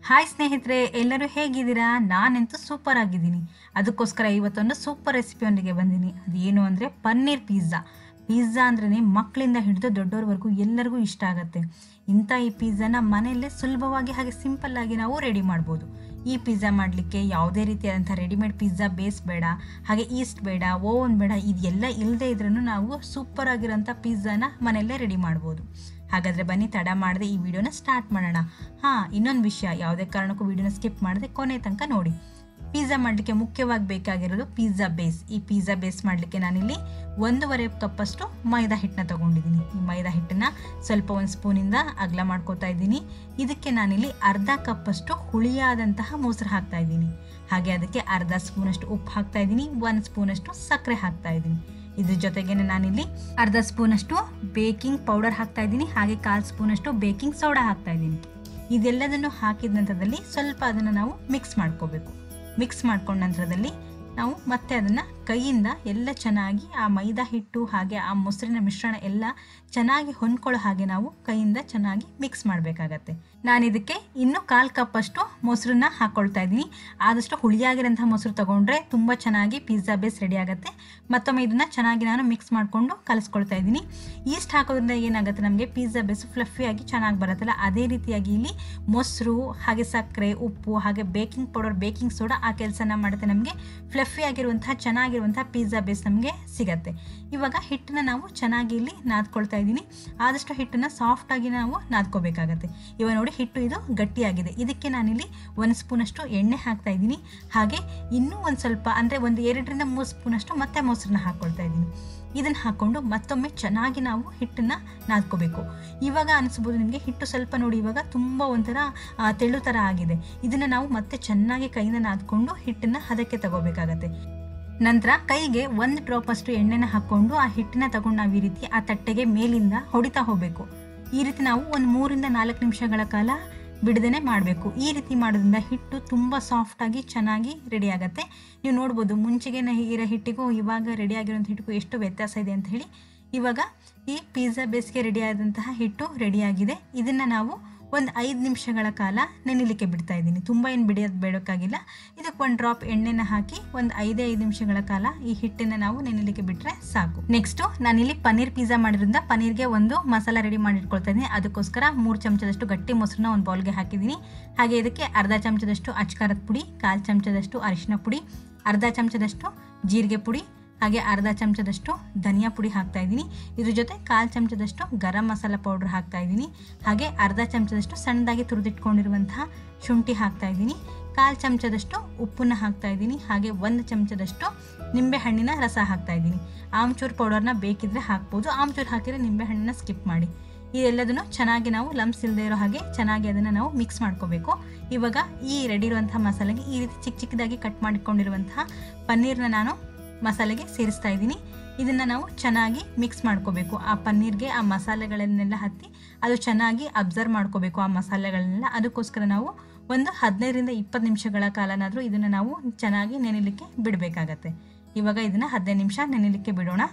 hi ಸ್ನೇಹಿತರೆ ಎಲ್ಲರೂ ಹೇಗಿದ್ದೀರಾ ನಾನಂತೂ ಸೂಪರ್ ಆಗಿದ್ದೀನಿ ಅದಕ್ಕೋಸ್ಕರ ಇವತ್ತೊಂದು ಸೂಪರ್ ರೆಸಿಪಿಯೊಂದಿಗೆ ಬಂದೀನಿ ಅದೇನು ಅಂದರೆ ಪನ್ನೀರ್ ಪಿಜ್ಜಾ ಪಿಜ್ಜಾ ಅಂದ್ರೆ ಮಕ್ಕಳಿಂದ ಹಿಡಿದು ದೊಡ್ಡವ್ರವರೆಗೂ ಎಲ್ಲರಿಗೂ ಇಷ್ಟ ಆಗುತ್ತೆ ಇಂಥ ಈ ಪಿಜ್ಜಾನ ಮನೆಯಲ್ಲೇ ಸುಲಭವಾಗಿ ಹಾಗೆ ಸಿಂಪಲ್ ಆಗಿ ನಾವು ರೆಡಿ ಮಾಡ್ಬೋದು ಈ ಪಿಜ್ಜಾ ಮಾಡಲಿಕ್ಕೆ ಯಾವುದೇ ರೀತಿಯಾದಂಥ ರೆಡಿಮೇಡ್ ಪಿಜ್ಜಾ ಬೇಸ್ ಬೇಡ ಹಾಗೆ ಈಸ್ಟ್ ಬೇಡ ಓವನ್ ಬೇಡ ಇದೆಲ್ಲ ಇಲ್ಲದೆ ಇದ್ರೂ ನಾವು ಸೂಪರ್ ಆಗಿರೋಂಥ ಪಿಜ್ಜಾನ ಮನೆಯಲ್ಲೇ ರೆಡಿ ಮಾಡ್ಬೋದು ಹಾಗಾದರೆ ಬನ್ನಿ ತಡ ಮಾಡದೆ ಈ ವಿಡಿಯೋನ ಸ್ಟಾರ್ಟ್ ಮಾಡೋಣ ಹಾಂ ಇನ್ನೊಂದು ವಿಷಯ ಯಾವುದೇ ಕಾರಣಕ್ಕೂ ವಿಡಿಯೋನ ಸ್ಕಿಪ್ ಮಾಡದೆ ಕೊನೆ ತನಕ ನೋಡಿ ಪಿಜ್ಜಾ ಮಾಡಲಿಕ್ಕೆ ಮುಖ್ಯವಾಗಿ ಬೇಕಾಗಿರೋದು ಪಿಜ್ಜಾ ಬೇಸ್ ಈ ಪಿಜ್ಜಾ ಬೇಸ್ ಮಾಡಲಿಕ್ಕೆ ನಾನಿಲ್ಲಿ ಒಂದೂವರೆ ಕಪ್ಪಷ್ಟು ಮೈದಾ ಹಿಟ್ಟನ್ನ ತಗೊಂಡಿದ್ದೀನಿ ಈ ಮೈದಾ ಹಿಟ್ಟನ್ನ ಸ್ವಲ್ಪ ಒಂದು ಸ್ಪೂನಿಂದ ಅಗಲ ಮಾಡ್ಕೋತಾ ಇದ್ದೀನಿ ಇದಕ್ಕೆ ನಾನಿಲ್ಲಿ ಅರ್ಧ ಕಪ್ಪಷ್ಟು ಹುಳಿಯಾದಂತಹ ಮೊಸರು ಹಾಕ್ತಾ ಇದ್ದೀನಿ ಹಾಗೆ ಅದಕ್ಕೆ ಅರ್ಧ ಸ್ಪೂನಷ್ಟು ಉಪ್ಪು ಹಾಕ್ತಾ ಇದ್ದೀನಿ ಒಂದು ಸ್ಪೂನಷ್ಟು ಸಕ್ಕರೆ ಹಾಕ್ತಾ ಇದ್ದೀನಿ ಇದ್ರ ಜೊತೆಗೇನೆ ನಾನಿಲ್ಲಿ ಅರ್ಧ ಸ್ಪೂನಷ್ಟು ಬೇಕಿಂಗ್ ಪೌಡರ್ ಹಾಕ್ತಾ ಇದ್ದೀನಿ ಹಾಗೆ ಕಾಲು ಸ್ಪೂನಷ್ಟು ಬೇಕಿಂಗ್ ಸೋಡಾ ಹಾಕ್ತಾ ಇದ್ದೀನಿ ಇದೆಲ್ಲದನ್ನು ಹಾಕಿದ ನಂತರದಲ್ಲಿ ಸ್ವಲ್ಪ ಅದನ್ನು ನಾವು ಮಿಕ್ಸ್ ಮಾಡ್ಕೋಬೇಕು ಮಿಕ್ಸ್ ಮಾಡ್ಕೊಂಡ ನಂತರದಲ್ಲಿ ನಾವು ಮತ್ತೆ ಅದನ್ನು ಕೈಯಿಂದ ಎಲ್ಲ ಚೆನ್ನಾಗಿ ಆ ಮೈದಾ ಹಿಟ್ಟು ಹಾಗೆ ಆ ಮೊಸರಿನ ಮಿಶ್ರಣ ಎಲ್ಲ ಚೆನ್ನಾಗಿ ಹೊಂದ್ಕೊಳ್ಳೋ ಹಾಗೆ ನಾವು ಕೈಯಿಂದ ಚೆನ್ನಾಗಿ ಮಿಕ್ಸ್ ಮಾಡಬೇಕಾಗತ್ತೆ ನಾನು ಇದಕ್ಕೆ ಇನ್ನೂ ಕಾಲು ಕಪ್ಪಷ್ಟು ಮೊಸರನ್ನ ಹಾಕ್ಕೊಳ್ತಾ ಇದ್ದೀನಿ ಆದಷ್ಟು ಹುಳಿಯಾಗಿರೋಂಥ ಮೊಸರು ತೊಗೊಂಡ್ರೆ ತುಂಬ ಚೆನ್ನಾಗಿ ಪಿಜ್ಜಾ ಬೇಸ್ ರೆಡಿ ಆಗುತ್ತೆ ಮತ್ತೊಮ್ಮೆ ಇದನ್ನು ಚೆನ್ನಾಗಿ ನಾನು ಮಿಕ್ಸ್ ಮಾಡಿಕೊಂಡು ಕಲಿಸ್ಕೊಳ್ತಾ ಇದ್ದೀನಿ ಈಸ್ಟ್ ಹಾಕೋದ್ರಿಂದ ಏನಾಗುತ್ತೆ ನಮಗೆ ಪಿಜ್ಜಾ ಬೇಸ್ ಫ್ಲಫಿಯಾಗಿ ಚೆನ್ನಾಗಿ ಬರುತ್ತಲ್ಲ ಅದೇ ರೀತಿಯಾಗಿ ಇಲ್ಲಿ ಮೊಸರು ಹಾಗೆ ಸಕ್ಕರೆ ಉಪ್ಪು ಹಾಗೆ ಬೇಕಿಂಗ್ ಪೌಡರ್ ಬೇಕಿಂಗ್ ಸೋಡಾ ಆ ಕೆಲಸನ ಮಾಡುತ್ತೆ ನಮಗೆ ಫ್ಲಫಿ ಆಗಿರುವಂತಹ ಚೆನ್ನಾಗಿರುವಂತಹ ಪಿಜ್ಜಾ ಬೇಸ್ ನಮಗೆ ಸಿಗತ್ತೆ ಇವಾಗ ಹಿಟ್ಟನ್ನ ನಾವು ಚೆನ್ನಾಗಿ ಇಲ್ಲಿ ನಾದ್ಕೊಳ್ತಾ ಇದ್ದೀನಿ ಆದಷ್ಟು ಹಿಟ್ಟನ್ನ ಸಾಫ್ಟಾಗಿ ನಾವು ನಾದ್ಕೋಬೇಕಾಗತ್ತೆ ಇವಾಗ ನೋಡಿ ಹಿಟ್ಟು ಇದು ಗಟ್ಟಿಯಾಗಿದೆ ಇದಕ್ಕೆ ನಾನಿಲ್ಲಿ ಒಂದು ಸ್ಪೂನಷ್ಟು ಎಣ್ಣೆ ಹಾಕ್ತಾ ಇದ್ದೀನಿ ಹಾಗೆ ಇನ್ನೂ ಒಂದು ಸ್ವಲ್ಪ ಅಂದರೆ ಒಂದು ಎರಡರಿಂದ ಮೂರು ಸ್ಪೂನಷ್ಟು ಮತ್ತೆ ಮೊಸರನ್ನ ಹಾಕ್ಕೊಳ್ತಾ ಇದ್ದೀನಿ ಇದನ್ನು ಹಾಕ್ಕೊಂಡು ಮತ್ತೊಮ್ಮೆ ಚೆನ್ನಾಗಿ ನಾವು ಹಿಟ್ಟನ್ನು ನಾದ್ಕೋಬೇಕು ಇವಾಗ ಅನಿಸ್ಬೋದು ನಿಮಗೆ ಹಿಟ್ಟು ಸ್ವಲ್ಪ ನೋಡಿ ಇವಾಗ ತುಂಬ ಒಂಥರ ಆ, ತೆಳು ಥರ ಆಗಿದೆ ಇದನ್ನು ನಾವು ಮತ್ತೆ ಚೆನ್ನಾಗಿ ಕೈಯಿಂದ ನಾದ್ಕೊಂಡು ಹಿಟ್ಟನ್ನು ಹದಕ್ಕೆ ತಗೋಬೇಕಾಗತ್ತೆ ನಂತರ ಕೈಗೆ ಒಂದು ಡ್ರಾಪ್ ಅಷ್ಟು ಎಣ್ಣೆನ ಹಾಕ್ಕೊಂಡು ಆ ಹಿಟ್ಟನ್ನ ತಗೊಂಡು ನಾವು ಈ ರೀತಿ ಆ ತಟ್ಟೆಗೆ ಮೇಲಿಂದ ಹೊಡಿತಾ ಹೋಗಬೇಕು ಈ ರೀತಿ ನಾವು ಒಂದು ಮೂರಿಂದ ನಾಲ್ಕು ನಿಮಿಷಗಳ ಕಾಲ ಬಿಡದೇನೆ ಮಾಡಬೇಕು ಈ ರೀತಿ ಮಾಡೋದ್ರಿಂದ ಹಿಟ್ಟು ತುಂಬ ಸಾಫ್ಟಾಗಿ ಚೆನ್ನಾಗಿ ರೆಡಿ ಆಗುತ್ತೆ ನೀವು ನೋಡ್ಬೋದು ಮುಂಚೆಗೆ ಇರೋ ಹಿಟ್ಟಿಗೂ ಇವಾಗ ರೆಡಿ ಆಗಿರೋಂಥ ಹಿಟ್ಟಿಗೂ ಎಷ್ಟು ವ್ಯತ್ಯಾಸ ಇದೆ ಅಂತ ಹೇಳಿ ಇವಾಗ ಈ ಪಿಜ್ಜಾ ಬೇಸ್ಗೆ ರೆಡಿ ಆದಂತಹ ಹಿಟ್ಟು ರೆಡಿಯಾಗಿದೆ ಇದನ್ನು ನಾವು ಒಂದು ಐದು ನಿಮಿಷಗಳ ಕಾಲ ನೆನೆಲಿಕ್ಕೆ ಬಿಡ್ತಾ ಇದ್ದೀನಿ ತುಂಬ ಏನು ಬಿಡಿಯೋದು ಬೇಡಕ್ಕಾಗಿಲ್ಲ ಇದಕ್ಕೆ ಒಂದು ಡ್ರಾಪ್ ಎಣ್ಣೆನ ಹಾಕಿ ಒಂದು ಐದೇ ಐದು ನಿಮಿಷಗಳ ಕಾಲ ಈ ಹಿಟ್ಟನ್ನು ನಾವು ನೆನೆಲಿಕ್ಕೆ ಬಿಟ್ಟರೆ ಸಾಕು ನೆಕ್ಸ್ಟು ನಾನಿಲ್ಲಿ ಪನ್ನೀರ್ ಪಿಜ್ಜಾ ಮಾಡಿರೋದ್ರಿಂದ ಪನ್ನೀರ್ಗೆ ಒಂದು ಮಸಾಲ ರೆಡಿ ಮಾಡಿ ಇಟ್ಕೊಳ್ತಾ ಇದ್ದೀನಿ ಅದಕ್ಕೋಸ್ಕರ ಮೂರು ಚಮಚದಷ್ಟು ಗಟ್ಟಿ ಮೊಸರನ್ನ ಒಂದು ಬೌಲ್ಗೆ ಹಾಕಿದ್ದೀನಿ ಹಾಗೆ ಇದಕ್ಕೆ ಅರ್ಧ ಚಮಚದಷ್ಟು ಅಚ್ಕಾರದ ಪುಡಿ ಕಾಲು ಚಮಚದಷ್ಟು ಅರಿಶಿನ ಪುಡಿ ಅರ್ಧ ಚಮಚದಷ್ಟು ಜೀರಿಗೆ ಪುಡಿ ಹಾಗೆ ಅರ್ಧ ಚಮಚದಷ್ಟು ಧನಿಯಾ ಪುಡಿ ಹಾಕ್ತಾ ಇದ್ದೀನಿ ಇದ್ರ ಜೊತೆ ಕಾಲು ಚಮಚದಷ್ಟು ಗರಂ ಮಸಾಲ ಪೌಡ್ರ್ ಹಾಕ್ತಾ ಇದ್ದೀನಿ ಹಾಗೆ ಅರ್ಧ ಚಮಚದಷ್ಟು ಸಣ್ಣದಾಗಿ ತುರಿದಿಟ್ಕೊಂಡಿರುವಂತಹ ಶುಂಠಿ ಹಾಕ್ತಾ ಇದ್ದೀನಿ ಕಾಲು ಚಮಚದಷ್ಟು ಉಪ್ಪನ್ನ ಹಾಕ್ತಾ ಇದ್ದೀನಿ ಹಾಗೆ ಒಂದು ಚಮಚದಷ್ಟು ನಿಂಬೆ ಹಣ್ಣಿನ ರಸ ಹಾಕ್ತಾ ಇದ್ದೀನಿ ಆಮ್ಚೂರ್ ಪೌಡರ್ನ ಬೇಕಿದ್ರೆ ಹಾಕ್ಬೋದು ಆಮ್ಚೂರ್ ಹಾಕಿದರೆ ನಿಂಬೆ ಹಣ್ಣನ್ನ ಸ್ಕಿಪ್ ಮಾಡಿ ಇದೆಲ್ಲದನ್ನು ಚೆನ್ನಾಗಿ ನಾವು ಲಮ್ಸ್ ಇಲ್ಲದೆ ಇರೋ ಹಾಗೆ ಚೆನ್ನಾಗಿ ಅದನ್ನು ನಾವು ಮಿಕ್ಸ್ ಮಾಡ್ಕೋಬೇಕು ಇವಾಗ ಈ ರೆಡಿ ಇರುವಂತಹ ಮಸಾಲೆಗೆ ಈ ರೀತಿ ಚಿಕ್ಕ ಚಿಕ್ಕದಾಗಿ ಕಟ್ ಮಾಡಿಕೊಂಡಿರುವಂತಹ ಪನ್ನೀರ್ನ ನಾನು ಮಸಾಲೆಗೆ ಸೇರಿಸ್ತಾ ಇದ್ದೀನಿ ಇದನ್ನು ನಾವು ಚೆನ್ನಾಗಿ ಮಿಕ್ಸ್ ಮಾಡ್ಕೋಬೇಕು ಆ ಪನ್ನೀರ್ಗೆ ಆ ಮಸಾಲೆಗಳನ್ನೆಲ್ಲ ಹತ್ತಿ ಅದು ಚೆನ್ನಾಗಿ ಅಬ್ಸರ್ವ್ ಮಾಡ್ಕೋಬೇಕು ಆ ಮಸಾಲೆಗಳನ್ನೆಲ್ಲ ಅದಕ್ಕೋಸ್ಕರ ನಾವು ಒಂದು ಹದಿನೈದರಿಂದ ಇಪ್ಪತ್ತು ನಿಮಿಷಗಳ ಕಾಲನಾದರೂ ಇದನ್ನು ನಾವು ಚೆನ್ನಾಗಿ ನೆನೆಲಿಕ್ಕೆ ಬಿಡಬೇಕಾಗತ್ತೆ ಇವಾಗ ಇದನ್ನು ಹದಿನೈದು ನಿಮಿಷ ನೆನೆಲಿಕ್ಕೆ ಬಿಡೋಣ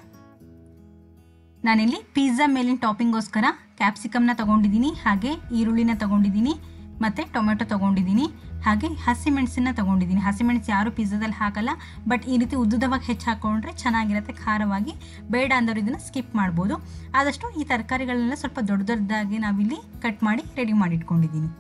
ನಾನಿಲ್ಲಿ ಪಿಜ್ಜಾ ಮೇಲಿನ ಟಾಪಿಂಗೋಸ್ಕರ ಕ್ಯಾಪ್ಸಿಕಮ್ನ ತಗೊಂಡಿದ್ದೀನಿ ಹಾಗೆ ಈರುಳ್ಳಿನ ತಗೊಂಡಿದ್ದೀನಿ ಮತ್ತು ಟೊಮೆಟೊ ತಗೊಂಡಿದ್ದೀನಿ ಹಾಗೆ ಹಸಿಮೆಣಸನ್ನ ತಗೊಂಡಿದ್ದೀನಿ ಹಸಿಮೆಣಸು ಯಾರು ಪಿಜ್ಜಾದಲ್ಲಿ ಹಾಕಲ್ಲ ಬಟ್ ಈ ರೀತಿ ಉದ್ದುದವಾಗಿ ಹೆಚ್ಚು ಹಾಕ್ಕೊಂಡ್ರೆ ಚೆನ್ನಾಗಿರುತ್ತೆ ಖಾರವಾಗಿ ಬೇಡ ಅಂದವರು ಇದನ್ನು ಸ್ಕಿಪ್ ಮಾಡ್ಬೋದು ಆದಷ್ಟು ಈ ತರಕಾರಿಗಳನ್ನೆಲ್ಲ ಸ್ವಲ್ಪ ದೊಡ್ಡ ದೊಡ್ಡದಾಗಿ ನಾವಿಲ್ಲಿ ಕಟ್ ಮಾಡಿ ರೆಡಿ ಮಾಡಿ ಇಟ್ಕೊಂಡಿದ್ದೀನಿ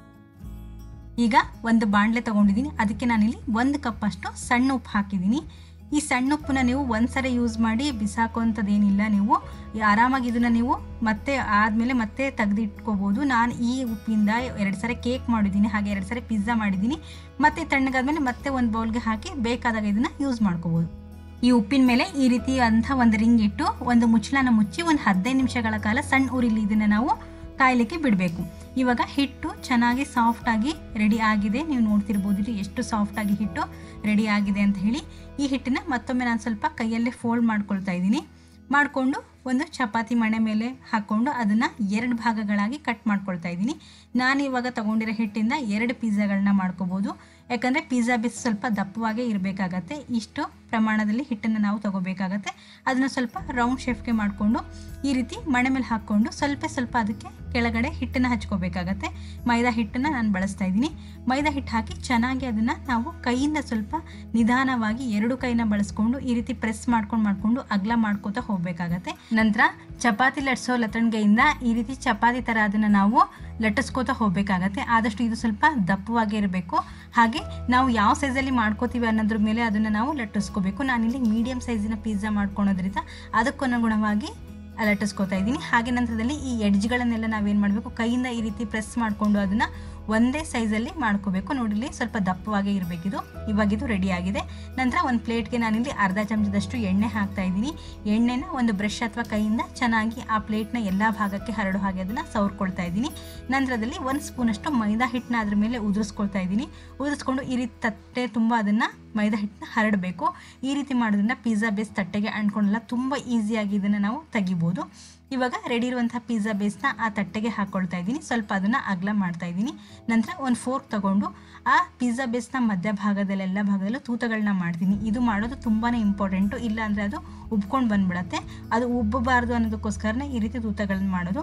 ಈಗ ಒಂದು ಬಾಣಲೆ ತಗೊಂಡಿದ್ದೀನಿ ಅದಕ್ಕೆ ನಾನಿಲ್ಲಿ ಒಂದು ಕಪ್ಪಷ್ಟು ಸಣ್ಣ ಉಪ್ಪು ಹಾಕಿದ್ದೀನಿ ಈ ಸಣ್ಣ ಉಪ್ಪನ್ನ ನೀವು ಒಂದ್ಸರಿ ಯೂಸ್ ಮಾಡಿ ಬಿಸಾಕೋಂಥದ್ದೇನಿಲ್ಲ ನೀವು ಆರಾಮಾಗಿ ಇದನ್ನು ನೀವು ಮತ್ತೆ ಆದಮೇಲೆ ಮತ್ತೆ ತೆಗೆದಿಟ್ಕೋಬೋದು ನಾನು ಈ ಉಪ್ಪಿಂದ ಎರಡು ಸರಿ ಕೇಕ್ ಮಾಡಿದ್ದೀನಿ ಹಾಗೆ ಎರಡು ಸರಿ ಪಿಜ್ಜಾ ಮಾಡಿದ್ದೀನಿ ಮತ್ತೆ ತಣ್ಣಗಾದ್ಮೇಲೆ ಮತ್ತೆ ಒಂದು ಬೌಲ್ಗೆ ಹಾಕಿ ಬೇಕಾದಾಗ ಇದನ್ನು ಯೂಸ್ ಮಾಡ್ಕೋಬೋದು ಈ ಉಪ್ಪಿನ ಮೇಲೆ ಈ ರೀತಿ ಅಂಥ ಒಂದು ರಿಂಗ್ ಇಟ್ಟು ಒಂದು ಮುಚ್ಚಳನ ಮುಚ್ಚಿ ಒಂದು ಹದಿನೈದು ನಿಮಿಷಗಳ ಕಾಲ ಸಣ್ಣ ಉರಿಲಿ ಇದನ್ನು ನಾವು ಕಾಯಲಿಕ್ಕೆ ಬಿಡಬೇಕು ಇವಾಗ ಹಿಟ್ಟು ಚೆನ್ನಾಗಿ ಸಾಫ್ಟಾಗಿ ರೆಡಿ ಆಗಿದೆ ನೀವು ನೋಡ್ತಿರ್ಬೋದು ಇಲ್ಲಿ ಎಷ್ಟು ಸಾಫ್ಟಾಗಿ ಹಿಟ್ಟು ರೆಡಿ ಆಗಿದೆ ಅಂತ ಹೇಳಿ ಈ ಹಿಟ್ಟನ್ನ ಮತ್ತೊಮ್ಮೆ ನಾನು ಸ್ವಲ್ಪ ಕೈಯಲ್ಲೇ ಫೋಲ್ಡ್ ಮಾಡ್ಕೊಳ್ತಾ ಇದ್ದೀನಿ ಮಾಡಿಕೊಂಡು ಒಂದು ಚಪಾತಿ ಮಣೆ ಮೇಲೆ ಹಾಕ್ಕೊಂಡು ಅದನ್ನು ಎರಡು ಭಾಗಗಳಾಗಿ ಕಟ್ ಮಾಡ್ಕೊಳ್ತಾ ಇದ್ದೀನಿ ನಾನು ಇವಾಗ ತಗೊಂಡಿರೋ ಹಿಟ್ಟಿಂದ ಎರಡು ಪಿಜ್ಜಾಗಳನ್ನ ಮಾಡ್ಕೋಬೋದು ಯಾಕಂದರೆ ಪಿಜ್ಜಾ ಬೇಸ್ ಸ್ವಲ್ಪ ದಪ್ಪವಾಗೇ ಇರಬೇಕಾಗತ್ತೆ ಇಷ್ಟು ಪ್ರಮಾಣದಲ್ಲಿ ಹಿಟ್ಟನ್ನು ನಾವು ತಗೋಬೇಕಾಗತ್ತೆ ಅದನ್ನು ಸ್ವಲ್ಪ ರೌಂಡ್ ಶೇಪ್ಗೆ ಮಾಡಿಕೊಂಡು ಈ ರೀತಿ ಮಣೆ ಮೇಲೆ ಹಾಕ್ಕೊಂಡು ಸ್ವಲ್ಪ ಸ್ವಲ್ಪ ಅದಕ್ಕೆ ಕೆಳಗಡೆ ಹಿಟ್ಟನ್ನು ಹಚ್ಕೋಬೇಕಾಗತ್ತೆ ಮೈದಾ ಹಿಟ್ಟನ್ನು ನಾನು ಬಳಸ್ತಾ ಇದ್ದೀನಿ ಮೈದಾ ಹಿಟ್ಟು ಹಾಕಿ ಚೆನ್ನಾಗಿ ಅದನ್ನು ನಾವು ಕೈಯಿಂದ ಸ್ವಲ್ಪ ನಿಧಾನವಾಗಿ ಎರಡು ಕೈನ ಬಳಸ್ಕೊಂಡು ಈ ರೀತಿ ಪ್ರೆಸ್ ಮಾಡ್ಕೊಂಡು ಮಾಡಿಕೊಂಡು ಅಗ್ಲ ಮಾಡ್ಕೋತಾ ಹೋಗಬೇಕಾಗತ್ತೆ ನಂತರ ಚಪಾತಿ ಲಟ್ಸೋ ಲತಣಿಗೆಯಿಂದ ಈ ರೀತಿ ಚಪಾತಿ ಥರ ಅದನ್ನು ನಾವು ಲಟ್ಟಿಸ್ಕೋತಾ ಹೋಗಬೇಕಾಗತ್ತೆ ಆದಷ್ಟು ಇದು ಸ್ವಲ್ಪ ದಪ್ಪವಾಗಿ ಇರಬೇಕು ಹಾಗೆ ನಾವು ಯಾವ ಸೈಜಲ್ಲಿ ಮಾಡ್ಕೋತೀವಿ ಅನ್ನೋದ್ರ ಮೇಲೆ ಅದನ್ನು ನಾವು ಲಟ್ಟಿಸ್ಕೋಬೇಕು ನಾನಿಲ್ಲಿ ಮೀಡಿಯಮ್ ಸೈಜಿನ ಪಿಜ್ಜಾ ಮಾಡ್ಕೊಳೋದ್ರಿಂದ ಅದಕ್ಕನುಗುಣವಾಗಿ ಲಟ್ಟಿಸ್ಕೋತಾ ಇದ್ದೀನಿ ಹಾಗೆ ನಂತರದಲ್ಲಿ ಈ ಎಡ್ಜ್ಗಳನ್ನೆಲ್ಲ ನಾವೇನು ಮಾಡಬೇಕು ಕೈಯಿಂದ ಈ ರೀತಿ ಪ್ರೆಸ್ ಮಾಡಿಕೊಂಡು ಅದನ್ನು ಒಂದೇ ಸೈಜಲ್ಲಿ ಮಾಡ್ಕೋಬೇಕು ನೋಡಿಲಿ ಸ್ವಲ್ಪ ದಪ್ಪವಾಗೇ ಇರಬೇಕಿದು ಇವಾಗಿದು ರೆಡಿ ಆಗಿದೆ ನಂತರ ಒಂದು ಪ್ಲೇಟ್ಗೆ ನಾನಿಲ್ಲಿ ಅರ್ಧ ಚಮಚದಷ್ಟು ಎಣ್ಣೆ ಹಾಕ್ತಾ ಇದ್ದೀನಿ ಎಣ್ಣೆನ ಒಂದು ಬ್ರಷ್ ಅಥವಾ ಕೈಯಿಂದ ಚೆನ್ನಾಗಿ ಆ ಪ್ಲೇಟ್ನ ಎಲ್ಲ ಭಾಗಕ್ಕೆ ಹರಡೋ ಹಾಗೆ ಅದನ್ನು ಸವರ್ಕೊಳ್ತಾ ಇದ್ದೀನಿ ನಂತರದಲ್ಲಿ ಒಂದು ಸ್ಪೂನಷ್ಟು ಮೈದಾ ಹಿಟ್ಟನ್ನ ಅದ್ರ ಮೇಲೆ ಉದುರಿಸ್ಕೊಳ್ತಾ ಇದ್ದೀನಿ ಉದುರಿಸ್ಕೊಂಡು ಈ ರೀತಿ ತಟ್ಟೆ ತುಂಬ ಅದನ್ನು ಮೈದಾ ಹಿಟ್ಟನ್ನ ಹರಡಬೇಕು ಈ ರೀತಿ ಮಾಡೋದ್ರಿಂದ ಪಿಜ್ಜಾ ಬೇಸ್ ತಟ್ಟೆಗೆ ಅಂಟ್ಕೊಂಡಲ್ಲ ತುಂಬ ಈಸಿಯಾಗಿ ಇದನ್ನು ನಾವು ತೆಗಿಬೋದು ಇವಾಗ ರೆಡಿ ಇರುವಂಥ ಪಿಜ್ಜಾ ಬೇಸ್ನ ಆ ತಟ್ಟೆಗೆ ಹಾಕ್ಕೊಳ್ತಾ ಇದ್ದೀನಿ ಸ್ವಲ್ಪ ಅದನ್ನು ಅಗಲ ಮಾಡ್ತಾ ಇದ್ದೀನಿ ನಂತರ ಒಂದು ಫೋರ್ಕ್ ತಗೊಂಡು ಆ ಪಿಜ್ಜಾ ಬೇಸ್ನ ಮಧ್ಯಭಾಗದಲ್ಲಿ ಎಲ್ಲ ಭಾಗದಲ್ಲೂ ತೂತಗಳನ್ನ ಮಾಡ್ತೀನಿ ಇದು ಮಾಡೋದು ತುಂಬಾ ಇಂಪಾರ್ಟೆಂಟು ಇಲ್ಲ ಅಂದರೆ ಅದು ಉಬ್ಕೊಂಡು ಬಂದ್ಬಿಡತ್ತೆ ಅದು ಉಬ್ಬಬಾರ್ದು ಅನ್ನೋದಕ್ಕೋಸ್ಕರನೇ ಈ ರೀತಿ ತೂತಗಳನ್ನ ಮಾಡೋದು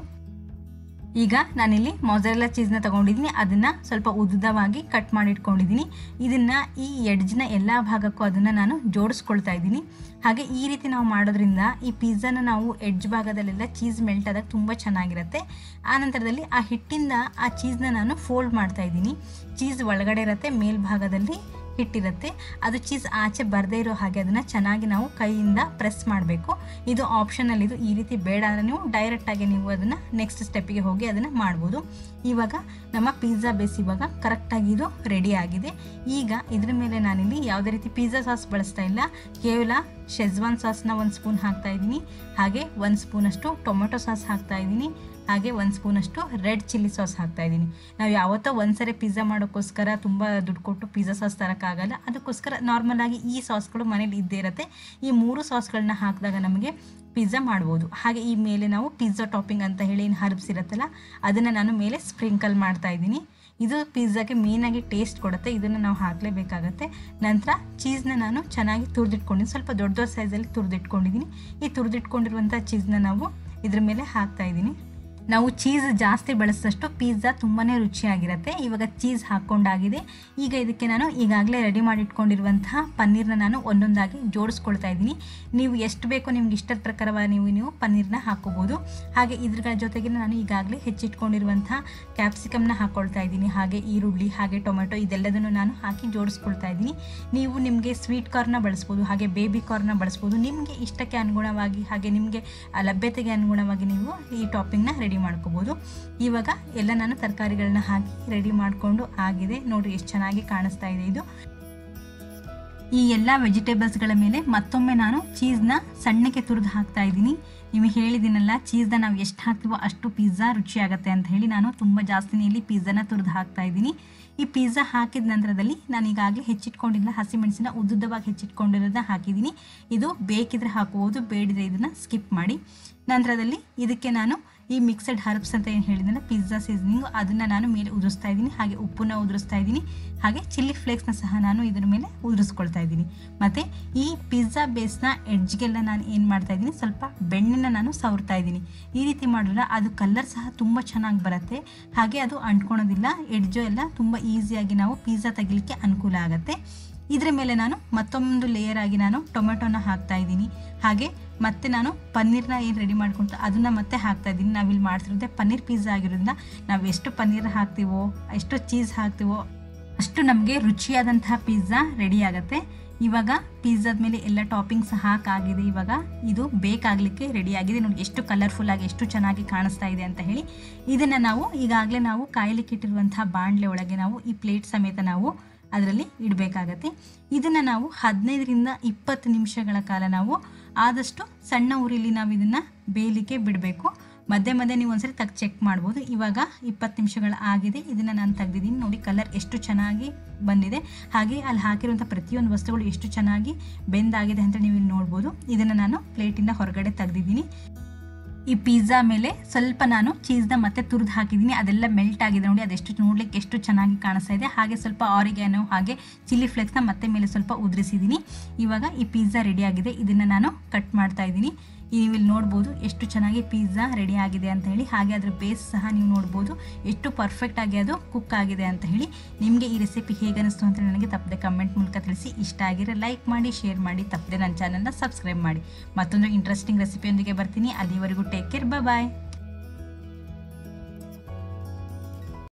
ಈಗ ನಾನಿಲ್ಲಿ ಮೊಸರೆಲ್ಲ ಚೀಸ್ನ ತೊಗೊಂಡಿದ್ದೀನಿ ಅದನ್ನು ಸ್ವಲ್ಪ ಉದ್ದವಾಗಿ ಕಟ್ ಮಾಡಿ ಇಟ್ಕೊಂಡಿದ್ದೀನಿ ಇದನ್ನು ಈ ಎಡ್ಜ್ನ ಎಲ್ಲ ಭಾಗಕ್ಕೂ ಅದನ್ನು ನಾನು ಜೋಡಿಸ್ಕೊಳ್ತಾ ಇದ್ದೀನಿ ಹಾಗೆ ಈ ರೀತಿ ನಾವು ಮಾಡೋದ್ರಿಂದ ಈ ಪಿಜ್ಜಾನ ನಾವು ಎಡ್ಜ್ ಭಾಗದಲ್ಲೆಲ್ಲ ಚೀಸ್ ಮೆಲ್ಟ್ ಆದಾಗ ತುಂಬ ಚೆನ್ನಾಗಿರುತ್ತೆ ಆ ನಂತರದಲ್ಲಿ ಆ ಹಿಟ್ಟಿಂದ ಆ ಚೀಸ್ನ ನಾನು ಫೋಲ್ಡ್ ಮಾಡ್ತಾ ಇದ್ದೀನಿ ಚೀಸ್ ಒಳಗಡೆ ಇರುತ್ತೆ ಮೇಲ್ಭಾಗದಲ್ಲಿ ಹಿಟ್ಟಿರುತ್ತೆ ಅದು ಚೀಸ್ ಆಚೆ ಬರದೇ ಇರೋ ಹಾಗೆ ಅದನ್ನು ಚೆನ್ನಾಗಿ ನಾವು ಕೈಯಿಂದ ಪ್ರೆಸ್ ಮಾಡಬೇಕು ಇದು ಆಪ್ಷನಲ್ ಇದು ಈ ರೀತಿ ಬೇಡ ಅಂದರೆ ನೀವು ಡೈರೆಕ್ಟಾಗಿ ನೀವು ಅದನ್ನು ನೆಕ್ಸ್ಟ್ ಸ್ಟೆಪ್ಪಿಗೆ ಹೋಗಿ ಅದನ್ನು ಮಾಡ್ಬೋದು ಇವಾಗ ನಮ್ಮ ಪಿಜ್ಜಾ ಬೇಸ್ ಇವಾಗ ಕರೆಕ್ಟಾಗಿ ಇದು ರೆಡಿ ಆಗಿದೆ ಈಗ ಇದ್ರ ಮೇಲೆ ನಾನಿಲ್ಲಿ ಯಾವುದೇ ರೀತಿ ಪಿಜ್ಜಾ ಸಾಸ್ ಬಳಸ್ತಾ ಇಲ್ಲ ಕೇವಲ ಶೆಜ್ವಾನ್ ಸಾಸ್ನ ಒಂದು ಸ್ಪೂನ್ ಹಾಕ್ತಾ ಇದ್ದೀನಿ ಹಾಗೆ ಒಂದು ಸ್ಪೂನಷ್ಟು ಟೊಮೆಟೊ ಸಾಸ್ ಹಾಕ್ತಾ ಇದ್ದೀನಿ ಹಾಗೆ ಒಂದು ಸ್ಪೂನಷ್ಟು ರೆಡ್ ಚಿಲ್ಲಿ ಸಾಸ್ ಹಾಕ್ತಾ ಇದ್ದೀನಿ ನಾವು ಯಾವತ್ತೋ ಒಂದ್ಸರಿ ಪಿಜ್ಜಾ ಮಾಡೋಕ್ಕೋಸ್ಕರ ತುಂಬ ದುಡ್ಡು ಕೊಟ್ಟು ಪಿಜ್ಜಾ ಸಾಸ್ ತರೋಕ್ಕಾಗಲ್ಲ ಅದಕ್ಕೋಸ್ಕರ ನಾರ್ಮಲಾಗಿ ಈ ಸಾಸ್ಗಳು ಮನೇಲಿ ಇದ್ದೇ ಇರುತ್ತೆ ಈ ಮೂರು ಸಾಸ್ಗಳನ್ನ ಹಾಕಿದಾಗ ನಮಗೆ ಪಿಜ್ಜಾ ಮಾಡ್ಬೋದು ಹಾಗೆ ಈ ಮೇಲೆ ನಾವು ಪಿಜ್ಜಾ ಟಾಪಿಂಗ್ ಅಂತ ಹೇಳಿ ಏನು ಹರ್ಬ್ಸ್ ಇರುತ್ತಲ್ಲ ಅದನ್ನು ನಾನು ಮೇಲೆ ಸ್ಪ್ರಿಂಕಲ್ ಮಾಡ್ತಾ ಇದ್ದೀನಿ ಇದು ಪಿಜ್ಜಾಗೆ ಮೇಯ್ನಾಗಿ ಟೇಸ್ಟ್ ಕೊಡುತ್ತೆ ಇದನ್ನು ನಾವು ಹಾಕಲೇಬೇಕಾಗತ್ತೆ ನಂತರ ಚೀಸ್ನ ನಾನು ಚೆನ್ನಾಗಿ ತುರಿದಿಟ್ಕೊಂಡಿದ್ದೀನಿ ಸ್ವಲ್ಪ ದೊಡ್ಡ ದೊಡ್ಡ ಸೈಜಲ್ಲಿ ತುರಿದಿಟ್ಕೊಂಡಿದ್ದೀನಿ ಈ ತುರಿದಿಟ್ಕೊಂಡಿರುವಂಥ ಚೀಸ್ನ ನಾವು ಇದ್ರ ಮೇಲೆ ಹಾಕ್ತಾ ಇದ್ದೀನಿ ನಾವು ಚೀಸ್ ಜಾಸ್ತಿ ಬಳಸಿದಷ್ಟು ಪಿಜ್ಜಾ ತುಂಬಾ ರುಚಿಯಾಗಿರುತ್ತೆ ಇವಾಗ ಚೀಸ್ ಹಾಕ್ಕೊಂಡಾಗಿದೆ ಈಗ ಇದಕ್ಕೆ ನಾನು ಈಗಾಗಲೇ ರೆಡಿ ಮಾಡಿ ಇಟ್ಕೊಂಡಿರುವಂತಹ ಪನ್ನೀರ್ನ ನಾನು ಒಂದೊಂದಾಗಿ ಜೋಡಿಸ್ಕೊಳ್ತಾ ಇದ್ದೀನಿ ನೀವು ಎಷ್ಟು ಬೇಕೋ ನಿಮ್ಗೆ ಇಷ್ಟದ ಪ್ರಕಾರವಾಗಿ ನೀವು ನೀವು ಪನ್ನೀರ್ನ ಹಾಕೋಬೋದು ಹಾಗೆ ಇದ್ರ ಜೊತೆಗೆ ನಾನು ಈಗಾಗಲೇ ಹೆಚ್ಚಿಟ್ಕೊಂಡಿರುವಂತಹ ಕ್ಯಾಪ್ಸಿಕಮ್ನ ಹಾಕ್ಕೊಳ್ತಾ ಇದ್ದೀನಿ ಹಾಗೆ ಈರುಳ್ಳಿ ಹಾಗೆ ಟೊಮೆಟೊ ಇದೆಲ್ಲದನ್ನು ನಾನು ಹಾಕಿ ಜೋಡಿಸ್ಕೊಳ್ತಾ ಇದ್ದೀನಿ ನೀವು ನಿಮಗೆ ಸ್ವೀಟ್ ಕಾರ್ನ ಬಳಸ್ಬೋದು ಹಾಗೆ ಬೇಬಿ ಕಾರ್ನ ಬಳಸ್ಬೋದು ನಿಮಗೆ ಇಷ್ಟಕ್ಕೆ ಅನುಗುಣವಾಗಿ ಹಾಗೆ ನಿಮಗೆ ಲಭ್ಯತೆಗೆ ಅನುಗುಣವಾಗಿ ನೀವು ಈ ಟಾಪಿಂಗ್ನ ರೆಡಿ ಮಾಡ್ಕೋಬೋದು ಇವಾಗ ಎಲ್ಲ ನಾನು ತರಕಾರಿಗಳನ್ನ ಹಾಕಿ ರೆಡಿ ಮಾಡಿಕೊಂಡು ಆಗಿದೆ ನೋಡಿ ಎಷ್ಟು ಚೆನ್ನಾಗಿ ಕಾಣಿಸ್ತಾ ಇದೆ ಇದು ಈ ಎಲ್ಲ ವೆಜಿಟೇಬಲ್ಸ್ಗಳ ಮೇಲೆ ಮತ್ತೊಮ್ಮೆ ನಾನು ಚೀಸ್ನ ಸಣ್ಣಕ್ಕೆ ತುರಿದು ಹಾಕ್ತಾ ಇದ್ದೀನಿ ನಿಮಗೆ ಹೇಳಿದ್ದೀನಲ್ಲ ಚೀಸ್ನ ನಾವು ಎಷ್ಟು ಹಾಕ್ತೀವೋ ಅಷ್ಟು ಪಿಜ್ಜಾ ರುಚಿಯಾಗುತ್ತೆ ಅಂತ ಹೇಳಿ ನಾನು ತುಂಬ ಜಾಸ್ತಿನೇ ಇಲ್ಲಿ ಪಿಜ್ಜಾನ ತುರಿದು ಹಾಕ್ತಾ ಇದ್ದೀನಿ ಈ ಪಿಜ್ಜಾ ಹಾಕಿದ ನಂತರದಲ್ಲಿ ನಾನು ಈಗಾಗಲೇ ಹೆಚ್ಚಿಟ್ಕೊಂಡಿಲ್ಲ ಹಸಿಮೆಣಸಿನ ಉದ್ದುದ್ದವಾಗಿ ಹೆಚ್ಚಿಟ್ಕೊಂಡಿರೋದನ್ನ ಹಾಕಿದ್ದೀನಿ ಇದು ಬೇಕಿದ್ರೆ ಹಾಕುವುದು ಬೇಡಿದ್ರೆ ಇದನ್ನು ಸ್ಕಿಪ್ ಮಾಡಿ ನಂತರದಲ್ಲಿ ಇದಕ್ಕೆ ನಾನು ಈ ಮಿಕ್ಸಡ್ ಹರ್ಬ್ಸ್ ಅಂತ ಏನು ಹೇಳಿದ್ನಲ್ಲ ಪಿಜ್ಜಾ ಸೀಸನಿಂಗು ಅದನ್ನು ನಾನು ಮೇಲೆ ಉದುರಿಸ್ತಾ ಇದ್ದೀನಿ ಹಾಗೆ ಉಪ್ಪನ್ನ ಉದುರಿಸ್ತಾ ಇದ್ದೀನಿ ಹಾಗೆ ಚಿಲ್ಲಿ ಫ್ಲೇಕ್ಸ್ನ ಸಹ ನಾನು ಇದ್ರ ಮೇಲೆ ಉದುರಿಸ್ಕೊಳ್ತಾ ಇದ್ದೀನಿ ಮತ್ತು ಈ ಪಿಜ್ಜಾ ಬೇಸ್ನ ಎಡ್ಜ್ಗೆಲ್ಲ ನಾನು ಏನು ಮಾಡ್ತಾ ಇದ್ದೀನಿ ಸ್ವಲ್ಪ ಬೆಣ್ಣೆನ ನಾನು ಸವರ್ತಾ ಇದ್ದೀನಿ ಈ ರೀತಿ ಮಾಡಿದ್ರೆ ಅದು ಕಲರ್ ಸಹ ತುಂಬ ಚೆನ್ನಾಗಿ ಬರುತ್ತೆ ಹಾಗೆ ಅದು ಅಂಟ್ಕೊಳೋದಿಲ್ಲ ಎಡ್ಜು ಎಲ್ಲ ತುಂಬ ಈಸಿಯಾಗಿ ನಾವು ಪಿಜ್ಜಾ ತೆಗಿಲಿಕ್ಕೆ ಅನುಕೂಲ ಆಗುತ್ತೆ ಇದರ ಮೇಲೆ ನಾನು ಮತ್ತೊಂದು ಲೇಯರ್ ಆಗಿ ನಾನು ಟೊಮೆಟೊನ ಹಾಕ್ತಾ ಇದ್ದೀನಿ ಹಾಗೆ ಮತ್ತೆ ನಾನು ಪನ್ನೀರ್ನ ಏನು ರೆಡಿ ಮಾಡ್ಕೊಂತ ಅದನ್ನು ಮತ್ತೆ ಹಾಕ್ತಾ ಇದ್ದೀನಿ ನಾವಿಲ್ಲಿ ಮಾಡ್ತಿರೋದೇ ಪನ್ನೀರ್ ಪಿಜ್ಜಾ ಆಗಿರೋದ್ರಿಂದ ನಾವು ಎಷ್ಟು ಪನ್ನೀರ್ ಹಾಕ್ತೀವೋ ಎಷ್ಟು ಚೀಸ್ ಹಾಕ್ತೀವೋ ಅಷ್ಟು ನಮಗೆ ರುಚಿಯಾದಂತಹ ಪಿಜ್ಜಾ ರೆಡಿ ಆಗುತ್ತೆ ಇವಾಗ ಪಿಜ್ಜಾದ ಮೇಲೆ ಎಲ್ಲ ಟಾಪಿಂಗ್ಸ್ ಹಾಕಾಗಿದೆ ಇವಾಗ ಇದು ಬೇಕಾಗಲಿಕ್ಕೆ ರೆಡಿ ಆಗಿದೆ ನೋಡಿ ಎಷ್ಟು ಕಲರ್ಫುಲ್ ಆಗಿ ಎಷ್ಟು ಚೆನ್ನಾಗಿ ಕಾಣಿಸ್ತಾ ಇದೆ ಅಂತ ಹೇಳಿ ಇದನ್ನು ನಾವು ಈಗಾಗಲೇ ನಾವು ಕಾಯಲಿಕ್ಕೆ ಇಟ್ಟಿರುವಂತಹ ಬಾಣಲೆ ಒಳಗೆ ನಾವು ಈ ಪ್ಲೇಟ್ ಸಮೇತ ನಾವು ಅದರಲ್ಲಿ ಇಡಬೇಕಾಗತ್ತೆ ಇದನ್ನು ನಾವು ಹದಿನೈದರಿಂದ ಇಪ್ಪತ್ತು ನಿಮಿಷಗಳ ಕಾಲ ನಾವು ಆದಷ್ಟು ಸಣ್ಣ ಉರಿಲಿ ನಾವು ಇದನ್ನು ಬೇಯಲಿಕ್ಕೆ ಬಿಡಬೇಕು ಮಧ್ಯೆ ಮಧ್ಯೆ ನೀವು ಒಂದ್ಸರಿ ತೆಗ್ದು ಚೆಕ್ ಮಾಡ್ಬೋದು ಇವಾಗ ಇಪ್ಪತ್ತು ನಿಮಿಷಗಳ ಆಗಿದೆ ಇದನ್ನು ನಾನು ತೆಗ್ದಿದ್ದೀನಿ ನೋಡಿ ಕಲರ್ ಎಷ್ಟು ಚೆನ್ನಾಗಿ ಬಂದಿದೆ ಹಾಗೆ ಅಲ್ಲಿ ಹಾಕಿರುವಂಥ ಪ್ರತಿಯೊಂದು ವಸ್ತುಗಳು ಎಷ್ಟು ಚೆನ್ನಾಗಿ ಬೆಂದಾಗಿದೆ ಅಂತ ನೀವು ಇಲ್ಲಿ ನೋಡ್ಬೋದು ಇದನ್ನು ನಾನು ಪ್ಲೇಟಿಂದ ಹೊರಗಡೆ ತೆಗ್ದಿದ್ದೀನಿ ಈ ಪಿಜ್ಜಾ ಮೇಲೆ ಸ್ವಲ್ಪ ನಾನು ಚೀಸ್ನ ಮತ್ತೆ ತುರಿದು ಹಾಕಿದ್ದೀನಿ ಅದೆಲ್ಲ ಮೆಲ್ಟ್ ಆಗಿದೆ ನೋಡಿ ಅದೆಷ್ಟು ನೋಡ್ಲಿಕ್ಕೆ ಎಷ್ಟು ಚೆನ್ನಾಗಿ ಕಾಣಿಸ್ತಾ ಇದೆ ಹಾಗೆ ಸ್ವಲ್ಪ ಆರಿಗ್ಯಾನೋ ಹಾಗೆ ಚಿಲ್ಲಿ ಫ್ಲೇಕ್ಸ್ನ ಮತ್ತೆ ಮೇಲೆ ಸ್ವಲ್ಪ ಉದುರಿಸಿದ್ದೀನಿ ಇವಾಗ ಈ ಪಿಜ್ಜಾ ರೆಡಿ ಆಗಿದೆ ಇದನ್ನು ನಾನು ಕಟ್ ಮಾಡ್ತಾ ಇದ್ದೀನಿ ನೀವು ಇಲ್ಲಿ ನೋಡ್ಬೋದು ಎಷ್ಟು ಚೆನ್ನಾಗಿ ಪಿಜ್ಜಾ ರೆಡಿ ಆಗಿದೆ ಅಂತ ಹೇಳಿ ಹಾಗೆ ಅದ್ರ ಬೇಸ್ ಸಹ ನೀವು ನೋಡ್ಬೋದು ಎಷ್ಟು ಪರ್ಫೆಕ್ಟ್ ಆಗಿ ಅದು ಕುಕ್ ಆಗಿದೆ ಅಂತ ಹೇಳಿ ನಿಮಗೆ ಈ ರೆಸಿಪಿ ಹೇಗೆ ಅನಿಸ್ತು ಅಂತ ನನಗೆ ತಪ್ಪದೆ ಕಮೆಂಟ್ ಮೂಲಕ ತಿಳಿಸಿ ಇಷ್ಟ ಆಗಿದ್ರೆ ಲೈಕ್ ಮಾಡಿ ಶೇರ್ ಮಾಡಿ ತಪ್ಪದೆ ನನ್ನ ಚಾನಲ್ನ ಸಬ್ಸ್ಕ್ರೈಬ್ ಮಾಡಿ ಮತ್ತೊಂದು ಇಂಟ್ರೆಸ್ಟಿಂಗ್ ರೆಸಿಪಿಯೊಂದಿಗೆ ಬರ್ತೀನಿ ಅಲ್ಲಿವರೆಗೂ ಟೇಕ್ ಕೇರ್ ಬಾಯ್